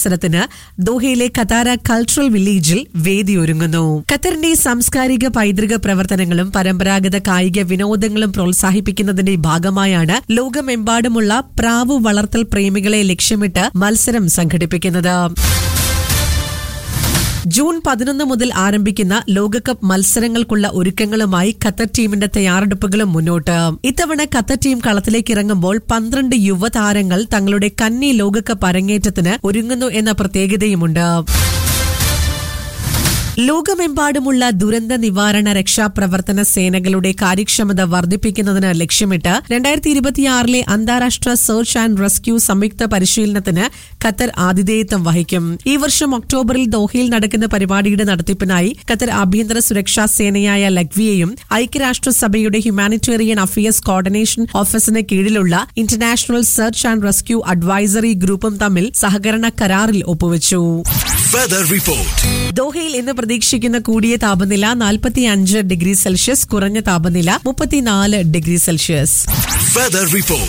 മത്സരത്തിന് ദോഹയിലെ ഖത്താര കൾച്ചറൽ വില്ലേജിൽ വേദിയൊരുങ്ങുന്നു ഖത്തറിന്റെ സാംസ്കാരിക പൈതൃക പ്രവർത്തനങ്ങളും പരമ്പരാഗത കായിക വിനോദങ്ങളും പ്രോത്സാഹിപ്പിക്കുന്നതിന്റെ ഭാഗമായാണ് ലോകമെമ്പാടുമുള്ള പ്രാവു വളർത്തൽ പ്രേമികളെ ലക്ഷ്യമിട്ട് മത്സരം സംഘടിപ്പിക്കുന്നത് ജൂൺ പതിനൊന്ന് മുതൽ ആരംഭിക്കുന്ന ലോകകപ്പ് മത്സരങ്ങൾക്കുള്ള ഒരുക്കങ്ങളുമായി ഖത്തർ ടീമിന്റെ തയ്യാറെടുപ്പുകളും മുന്നോട്ട് ഇത്തവണ ഖത്തർ ടീം കളത്തിലേക്ക് ഇറങ്ങുമ്പോൾ പന്ത്രണ്ട് യുവതാരങ്ങൾ തങ്ങളുടെ കന്നി ലോകകപ്പ് അരങ്ങേറ്റത്തിന് ഒരുങ്ങുന്നു എന്ന പ്രത്യേകതയുമുണ്ട് ലോകമെമ്പാടുമുള്ള ദുരന്ത നിവാരണ രക്ഷാപ്രവർത്തന സേനകളുടെ കാര്യക്ഷമത വർദ്ധിപ്പിക്കുന്നതിന് ലക്ഷ്യമിട്ട് രണ്ടായിരത്തി ഇരുപത്തിയാറിലെ അന്താരാഷ്ട്ര സെർച്ച് ആൻഡ് റെസ്ക്യൂ സംയുക്ത പരിശീലനത്തിന് ഖത്തർ ആതിഥേയത്വം വഹിക്കും ഈ വർഷം ഒക്ടോബറിൽ ദോഹയിൽ നടക്കുന്ന പരിപാടിയുടെ നടത്തിപ്പിനായി ഖത്തർ ആഭ്യന്തര സുരക്ഷാ സേനയായ ലഗ്വിയെയും ഐക്യരാഷ്ട്രസഭയുടെ ഹ്യൂമാനിറ്റേറിയൻ അഫയേഴ്സ് കോർഡിനേഷൻ ഓഫീസിന് കീഴിലുള്ള international search and rescue advisory ഗ്രൂപ്പും തമ്മിൽ സഹകരണ കരാറിൽ ഒപ്പുവച്ചു Weather Report. ദോഹയിൽ ഇന്ന് പ്രതീക്ഷിക്കുന്ന കൂടിയ താപനില 45 ഡിഗ്രി സെൽഷ്യസ് കുറഞ്ഞ താപനില മുപ്പത്തിനാല് ഡിഗ്രി സെൽഷ്യസ് Weather Report.